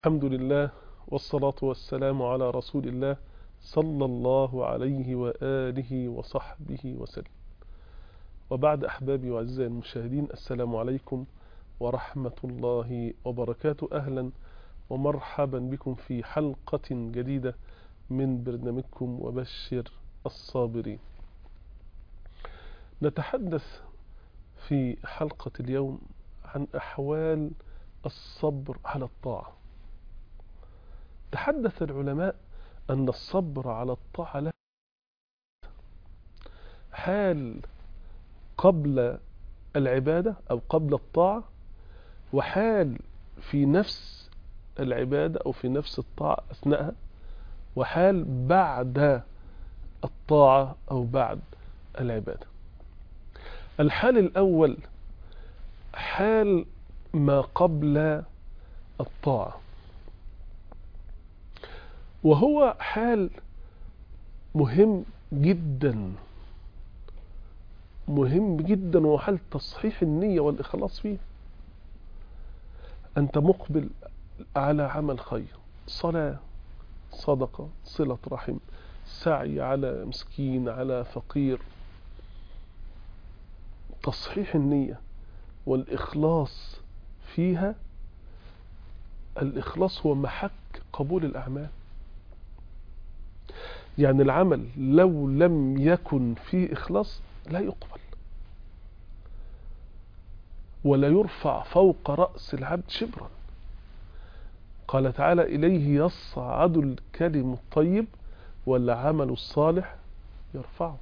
الحمد لله والصلاة والسلام على رسول الله صلى الله عليه وآله وصحبه وسلم وبعد أحبابي وأعزائي المشاهدين السلام عليكم ورحمة الله وبركاته أهلا ومرحبا بكم في حلقة جديدة من برنامجكم وبشر الصابرين نتحدث في حلقة اليوم عن أحوال الصبر على الطاعة تحدث العلماء أن الصبر على الطاعة له حال قبل العبادة أو قبل الطاعة وحال في نفس العبادة أو في نفس الطاعة أثناءها وحال بعد الطاعة أو بعد العبادة الحال الأول حال ما قبل الطاعة وهو حال مهم جدا مهم جدا وهو حال تصحيح النية والإخلاص فيه أنت مقبل على عمل خير صلاة صدقة صلة رحم سعي على مسكين على فقير تصحيح النية والإخلاص فيها الإخلاص هو محك قبول الأعمال يعني العمل لو لم يكن فيه إخلاص لا يقبل ولا يرفع فوق رأس العبد شبرا قال تعالى إليه يصعد الكلم الطيب والعمل الصالح يرفعه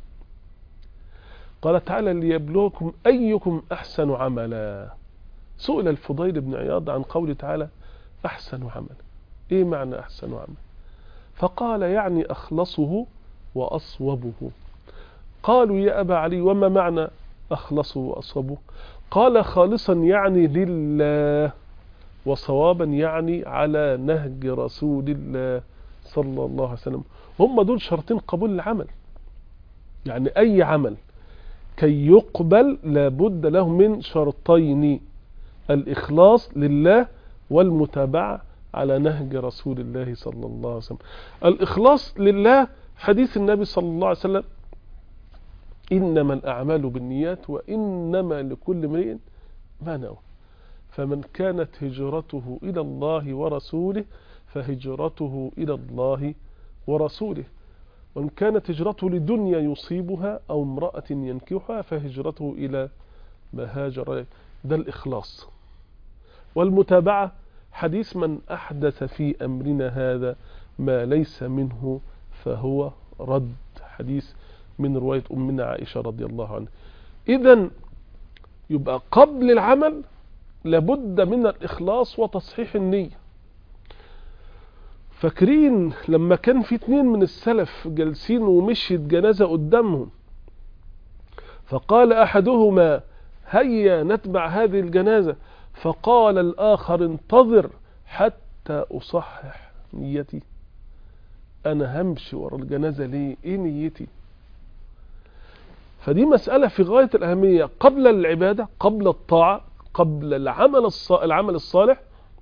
قال تعالى ليبلوكم أيكم أحسن عملا سئل الفضيل بن عياض عن قول تعالى أحسن عمل إيه معنى أحسن عمل فقال يعني أخلصه وأصوبه قالوا يا أبا علي وما معنى أخلصه وأصوبه قال خالصا يعني لله وصوابا يعني على نهج رسول الله صلى الله عليه وسلم هم دول شرطين قبول العمل يعني أي عمل كي يقبل لابد له من شرطين الإخلاص لله والمتابعة على نهج رسول الله صلى الله عليه وسلم الإخلاص لله حديث النبي صلى الله عليه وسلم إنما الأعمال بالنيات وإنما لكل امرئ ما نوى فمن كانت هجرته إلى الله ورسوله فهجرته إلى الله ورسوله وإن كانت هجرته لدنيا يصيبها أو امرأة ينكحها فهجرته إلى ما هاجر ده الإخلاص والمتابعة حديث من أحدث في أمرنا هذا ما ليس منه فهو رد حديث من رواية أمنا عائشة رضي الله عنها إذا يبقى قبل العمل لابد من الإخلاص وتصحيح النية فاكرين لما كان في اتنين من السلف جالسين ومشيت جنازة قدامهم فقال أحدهما هيا نتبع هذه الجنازة فقال الآخر انتظر حتى أصحح نيتي أنا همشي ورا الجنازة ليه إيه نيتي فدي مسألة في غاية الأهمية قبل العبادة قبل الطاعة قبل العمل العمل الصالح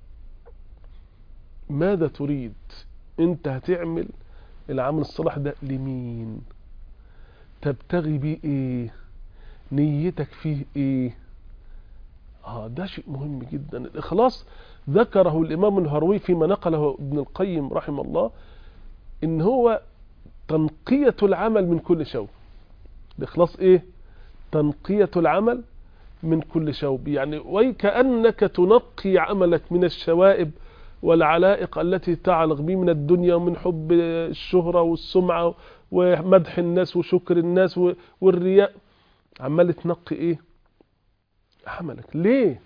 ماذا تريد انت هتعمل العمل الصالح ده لمين تبتغي بيه ايه نيتك فيه ايه اه ده شيء مهم جدا الاخلاص ذكره الامام الهروي فيما نقله ابن القيم رحمه الله ان هو تنقية العمل من كل شوب الاخلاص ايه تنقية العمل من كل شوب يعني وكأنك تنقي عملك من الشوائب والعلائق التي تعلق به من الدنيا ومن حب الشهرة والسمعة ومدح الناس وشكر الناس والرياء عمال تنقي ايه عملك ليه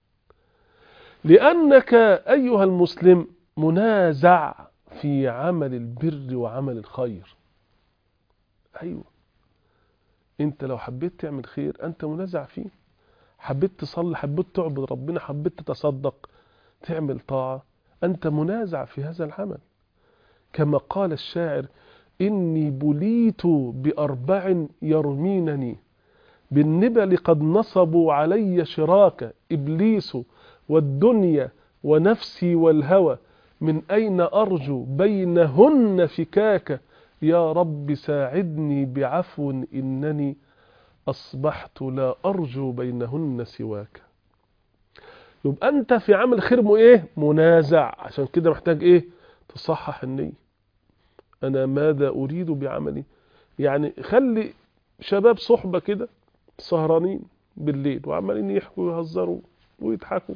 لأنك أيها المسلم منازع في عمل البر وعمل الخير أيوة انت لو حبيت تعمل خير انت منازع فيه حبيت تصلي حبيت تعبد ربنا حبيت تتصدق تعمل طاعة أنت منازع في هذا العمل كما قال الشاعر إني بليت بأربع يرمينني بالنبل قد نصبوا علي شراك إبليس والدنيا ونفسي والهوى من أين أرجو بينهن فكاك يا رب ساعدني بعفو إنني أصبحت لا أرجو بينهن سواك يبقى أنت في عمل خير مو إيه منازع عشان كده محتاج إيه تصحح النية أنا ماذا أريد بعملي يعني خلي شباب صحبة كده سهرانين بالليل وعمالين يحكوا ويهزروا ويضحكوا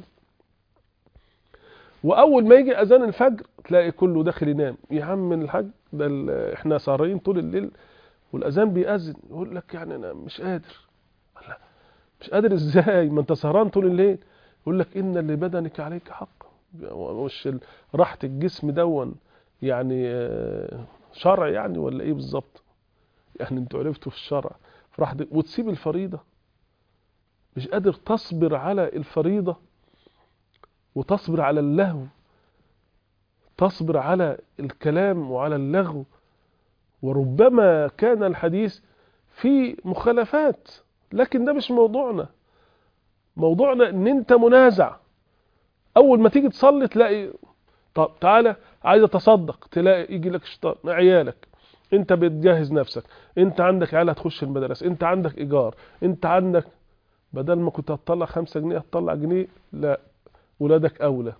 واول ما يجي اذان الفجر تلاقي كله داخل ينام يا عم الحاج ده ال- احنا سهرانين طول الليل والاذان بيأذن يقول لك يعني انا مش قادر لا مش قادر ازاي ما انت سهران طول الليل يقول لك ان لبدنك عليك حق مش ال- راحه الجسم دون يعني آه، شرع يعني ولا ايه بالظبط يعني انتوا عرفتوا في الشرع في راحه وتسيب الفريضه مش قادر تصبر على الفريضه وتصبر على اللهو تصبر على الكلام وعلى اللغو وربما كان الحديث في مخالفات لكن ده مش موضوعنا موضوعنا ان انت منازع اول ما تيجي تصلي تلاقي طب تعالى عايز اتصدق تلاقي يجي لك شيطان عيالك انت بتجهز نفسك انت عندك عيال هتخش المدرسه انت عندك ايجار انت عندك بدل ما كنت هتطلع خمسة جنيه هتطلع جنيه لا ولادك اولى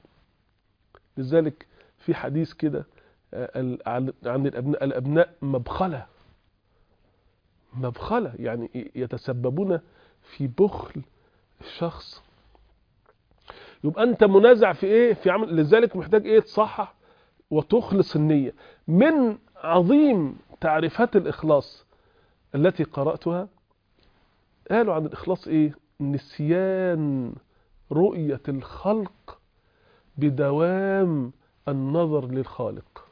لذلك في حديث كده آه، ال- عن عن الابناء الابناء مبخله مبخله يعني يتسببون في بخل الشخص يبقى انت منازع في ايه في عمل لذلك محتاج ايه تصحح وتخلص النيه من عظيم تعريفات الاخلاص التي قراتها قالوا عن الاخلاص ايه نسيان رؤيه الخلق بدوام النظر للخالق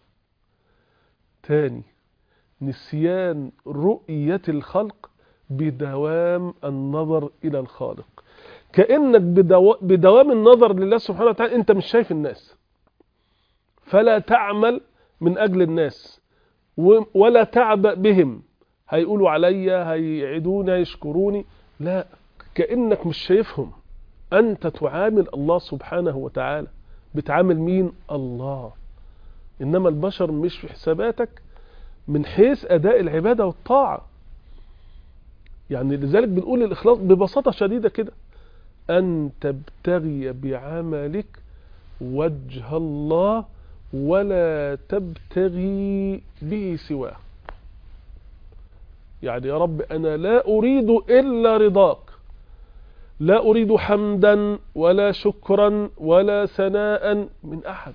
تاني نسيان رؤية الخلق بدوام النظر إلى الخالق كأنك بدو... بدوام النظر لله سبحانه وتعالى أنت مش شايف الناس فلا تعمل من أجل الناس و... ولا تعبأ بهم هيقولوا عليا هيعدوني هيشكروني لا كأنك مش شايفهم أنت تعامل الله سبحانه وتعالى بتعامل مين الله إنما البشر مش في حساباتك من حيث أداء العبادة والطاعة يعني لذلك بنقول الإخلاص ببساطة شديدة كده أن تبتغي بعملك وجه الله ولا تبتغي به سواه يعني يا رب أنا لا أريد إلا رضاك لا أريد حمدا ولا شكرا ولا ثناء من أحد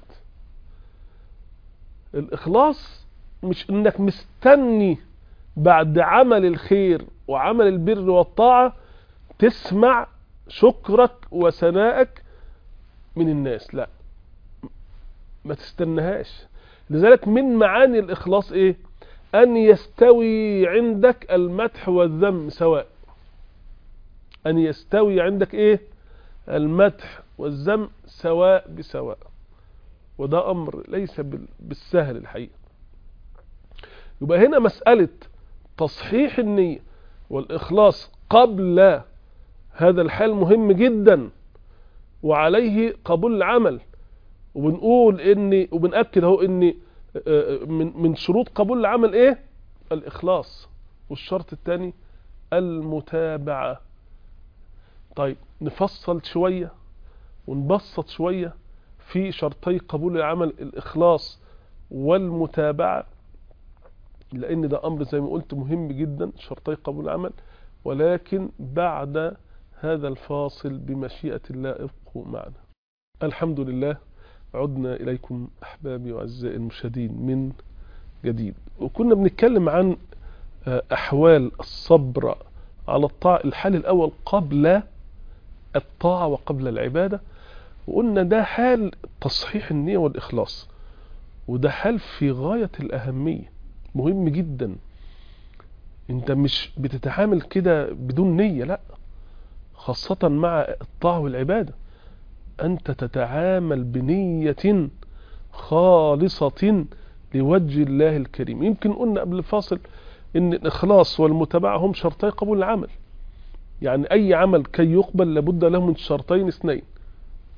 الإخلاص مش إنك مستني بعد عمل الخير وعمل البر والطاعة تسمع شكرك وثنائك من الناس لا ما تستنهاش لذلك من معاني الإخلاص إيه أن يستوي عندك المدح والذم سواء أن يستوي عندك إيه المدح والذم سواء بسواء وده أمر ليس بال- بالسهل الحقيقة يبقى هنا مسألة تصحيح النية والإخلاص قبل هذا الحال مهم جدا وعليه قبول العمل وبنقول ان وبنأكد اهو ان آه، من من شروط قبول العمل ايه الإخلاص والشرط الثاني المتابعة طيب نفصل شوية ونبسط شوية في شرطي قبول العمل الإخلاص والمتابعة لأن ده أمر زي ما قلت مهم جدا شرطي قبول العمل ولكن بعد هذا الفاصل بمشيئة الله ابقوا معنا الحمد لله عدنا إليكم أحبابي وأعزائي المشاهدين من جديد وكنا بنتكلم عن آه، أحوال الصبر على الطاعة الحال الأول قبل الطاعة وقبل العبادة وقلنا ده حال تصحيح النية والإخلاص وده حال في غاية الأهمية مهم جدا انت مش بتتعامل كده بدون نية لا خاصة مع الطاعة والعبادة أنت تتعامل بنية خالصة لوجه الله الكريم يمكن قلنا قبل الفاصل ان الإخلاص والمتابعة هم شرطي قبول العمل يعني أي عمل كي يقبل لابد له من شرطين اثنين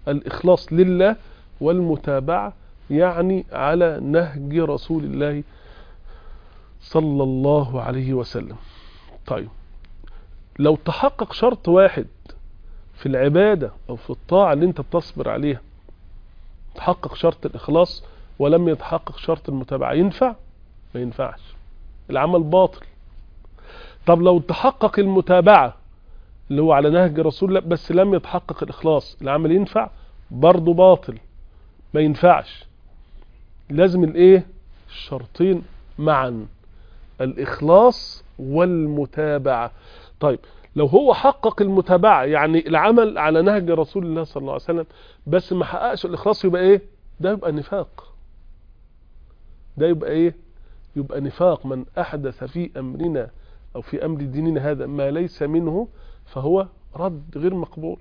الإخلاص لله والمتابعة يعني على نهج رسول الله صلى الله عليه وسلم طيب لو تحقق شرط واحد في العبادة أو في الطاعة اللي انت بتصبر عليها تحقق شرط الإخلاص ولم يتحقق شرط المتابعة ينفع؟ ما ينفعش العمل باطل طب لو تحقق المتابعة اللي هو على نهج رسول الله بس لم يتحقق الإخلاص العمل ينفع برضه باطل ما ينفعش لازم الايه الشرطين معا الإخلاص والمتابعة طيب لو هو حقق المتابعة يعني العمل على نهج رسول الله صلى الله عليه وسلم بس ما حققش الإخلاص يبقى ايه ده يبقى نفاق ده يبقى ايه يبقى نفاق من أحدث في أمرنا أو في أمر ديننا هذا ما ليس منه فهو رد غير مقبول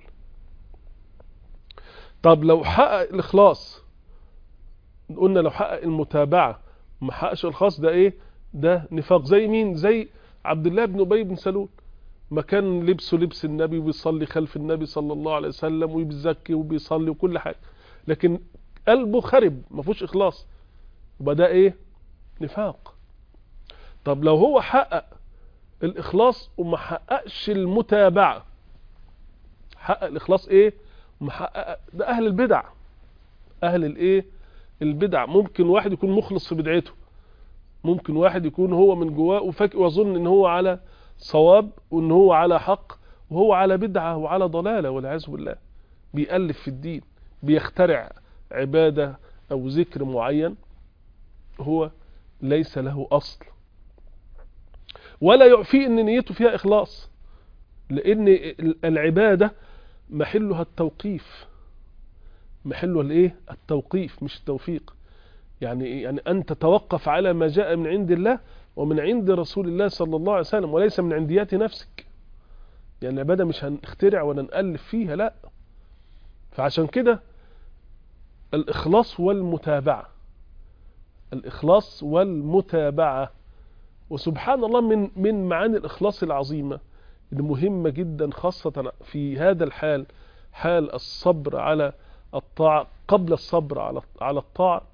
طب لو حقق الإخلاص قلنا لو حقق المتابعة وما حققش الإخلاص ده ايه ده نفاق زي مين زي عبد الله بن أبي بن سلول ما كان لبسه لبس النبي وبيصلي خلف النبي صلى الله عليه وسلم وبيزكي وبيصلي وكل حاجة لكن قلبه خرب ما فيهوش إخلاص يبقى ده ايه نفاق طب لو هو حقق الإخلاص وما حققش المتابعة حقق الإخلاص ايه وما حقق ده أهل البدع أهل الايه البدع ممكن واحد يكون مخلص في بدعته ممكن واحد يكون هو من جواه وفاكر وظن ان هو على صواب وان هو على حق وهو على بدعة وعلى ضلالة والعياذ بالله بيألف في الدين بيخترع عبادة او ذكر معين هو ليس له اصل ولا يعفيه ان نيته فيها اخلاص لان العبادة محلها التوقيف محلها الايه التوقيف مش التوفيق يعني إيه؟ يعني ان تتوقف على ما جاء من عند الله ومن عند رسول الله صلى الله عليه وسلم وليس من عنديات نفسك يعني العبادة مش هنخترع ولا نألف فيها لا فعشان كده الإخلاص والمتابعة الإخلاص والمتابعة وسبحان الله من من معاني الإخلاص العظيمة المهمة جدا خاصة في هذا الحال حال الصبر على الطاعة قبل الصبر على على الطاعة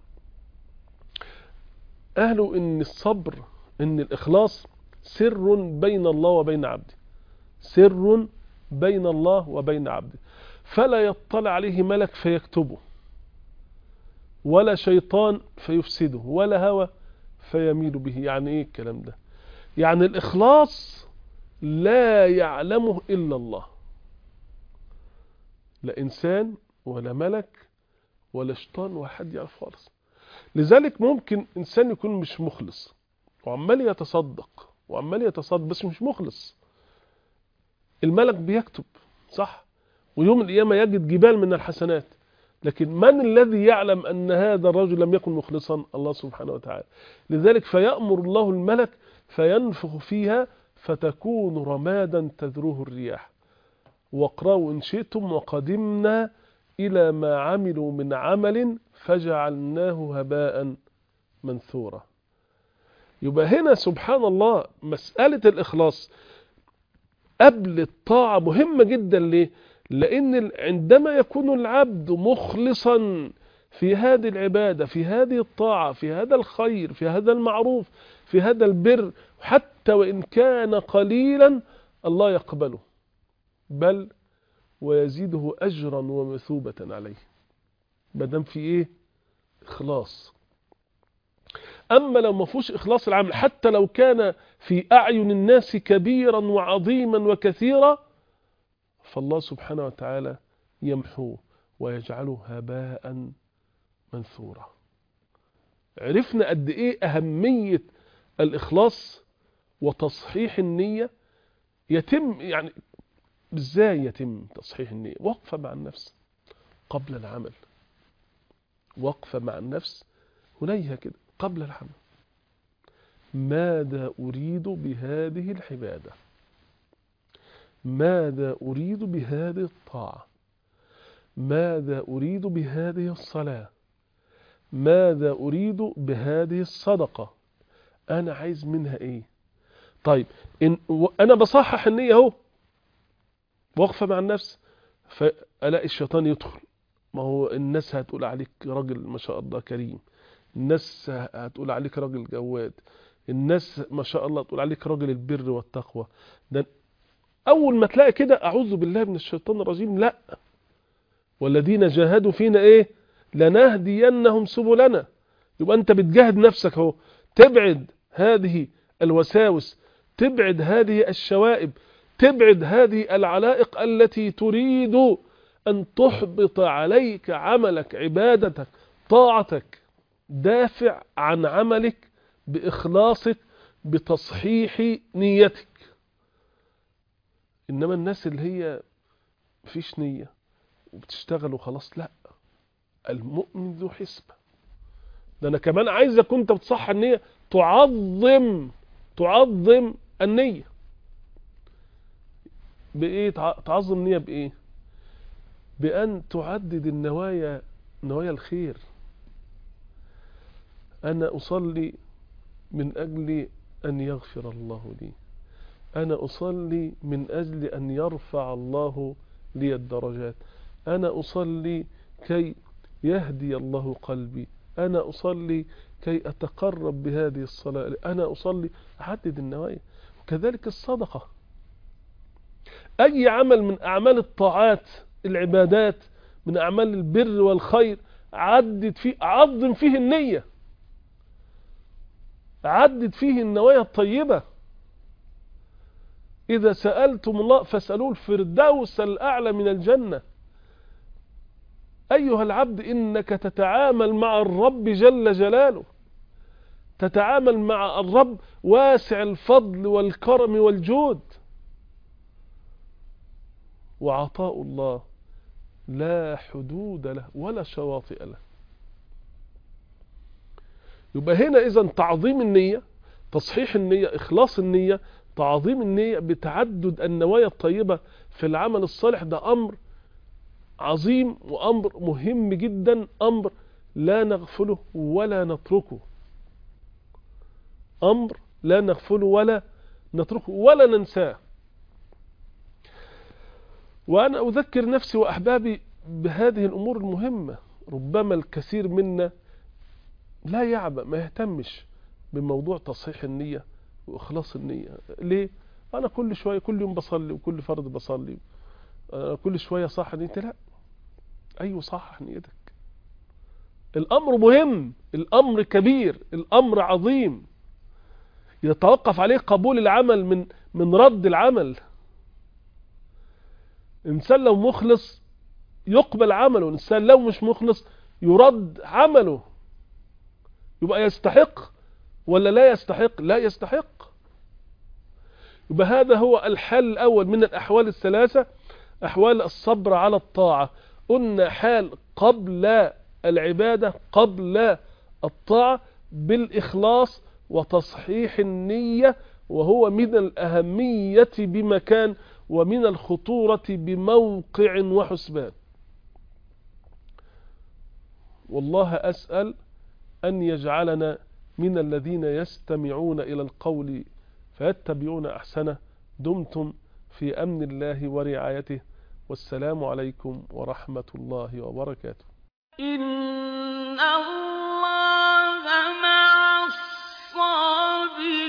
قالوا ان الصبر ان الاخلاص سر بين الله وبين عبده سر بين الله وبين عبده فلا يطلع عليه ملك فيكتبه ولا شيطان فيفسده ولا هوى فيميل به يعني ايه الكلام ده يعني الاخلاص لا يعلمه الا الله لا انسان ولا ملك ولا شيطان ولا حد يعرف خالص لذلك ممكن انسان يكون مش مخلص وعمال يتصدق وعمال يتصدق بس مش مخلص الملك بيكتب صح ويوم القيامة يجد جبال من الحسنات لكن من الذي يعلم أن هذا الرجل لم يكن مخلصا الله سبحانه وتعالى لذلك فيأمر الله الملك فينفخ فيها فتكون رمادا تذروه الرياح واقرأوا إن شئتم وقدمنا إلى ما عملوا من عمل فجعلناه هباء منثورا يبقى هنا سبحان الله مسألة الإخلاص قبل الطاعة مهمة جدا ليه لأن عندما يكون العبد مخلصا في هذه العبادة في هذه الطاعة في هذا الخير في هذا المعروف في هذا البر حتى وإن كان قليلا الله يقبله بل ويزيده أجرا ومثوبة عليه مادام في إيه إخلاص أما لو ما فيهوش إخلاص العمل حتى لو كان في أعين الناس كبيرا وعظيما وكثيرا فالله سبحانه وتعالى يمحوه ويجعله هباء منثورا عرفنا قد إيه أهمية الإخلاص وتصحيح النية يتم يعني ازاي يتم تصحيح النية وقفة مع النفس قبل العمل وقفة مع النفس هنيها كده قبل العمل ماذا أريد بهذه العبادة ماذا أريد بهذه الطاعة ماذا أريد بهذه الصلاة ماذا أريد بهذه الصدقة أنا عايز منها إيه طيب إن أنا بصحح النية اهو وقفة مع النفس فألاقي الشيطان يدخل ما هو الناس هتقول عليك راجل ما شاء الله كريم الناس هتقول عليك راجل جواد الناس ما شاء الله تقول عليك راجل البر والتقوى ده اول ما تلاقي كده اعوذ بالله من الشيطان الرجيم لا والذين جاهدوا فينا ايه لنهدينهم سبلنا يبقى انت بتجاهد نفسك اهو تبعد هذه الوساوس تبعد هذه الشوائب تبعد هذه العلائق التي تريد أن تحبط عليك عملك عبادتك طاعتك دافع عن عملك بإخلاصك بتصحيح نيتك إنما الناس اللي هي مفيش نية وبتشتغل وخلاص لا المؤمن ذو حسبة ده أنا كمان عايزك كنت بتصحى النية تعظم تعظم النية بإيه تعظم نية بإيه بأن تعدد النوايا نوايا الخير أنا أصلي من أجل أن يغفر الله لي أنا أصلي من أجل أن يرفع الله لي الدرجات أنا أصلي كي يهدي الله قلبي أنا أصلي كي أتقرب بهذه الصلاة أنا أصلي أحدد النوايا وكذلك الصدقة أي عمل من أعمال الطاعات العبادات من أعمال البر والخير عدد فيه عظم فيه النية عدد فيه النوايا الطيبة إذا سألتم الله فاسألوه الفردوس الأعلى من الجنة أيها العبد إنك تتعامل مع الرب جل جلاله تتعامل مع الرب واسع الفضل والكرم والجود وعطاء الله لا حدود له ولا شواطئ له يبقى هنا إذا تعظيم النية تصحيح النية إخلاص النية تعظيم النية بتعدد النوايا الطيبة في العمل الصالح ده أمر عظيم وأمر مهم جدا أمر لا نغفله ولا نتركه أمر لا نغفله ولا نتركه ولا ننساه وأنا أذكر نفسي وأحبابي بهذه الأمور المهمة ربما الكثير منا لا يعبأ ما يهتمش بموضوع تصحيح النية وإخلاص النية ليه؟ أنا كل شوية كل يوم بصلي وكل فرض بصلي كل شوية صح نيتي لا أيوة صح نيتك الأمر مهم الأمر كبير الأمر عظيم يتوقف عليه قبول العمل من من رد العمل إنسان لو مخلص يقبل عمله إنسان لو مش مخلص يرد عمله يبقى يستحق ولا لا يستحق لا يستحق يبقى هذا هو الحال الأول من الأحوال الثلاثة أحوال الصبر على الطاعة قلنا حال قبل العبادة قبل الطاعة بالإخلاص وتصحيح النية وهو من الأهمية بمكان ومن الخطورة بموقع وحسبان والله أسأل أن يجعلنا من الذين يستمعون إلى القول فيتبعون أحسنه دمتم في أمن الله ورعايته والسلام عليكم ورحمة الله وبركاته إن الله مع الصابرين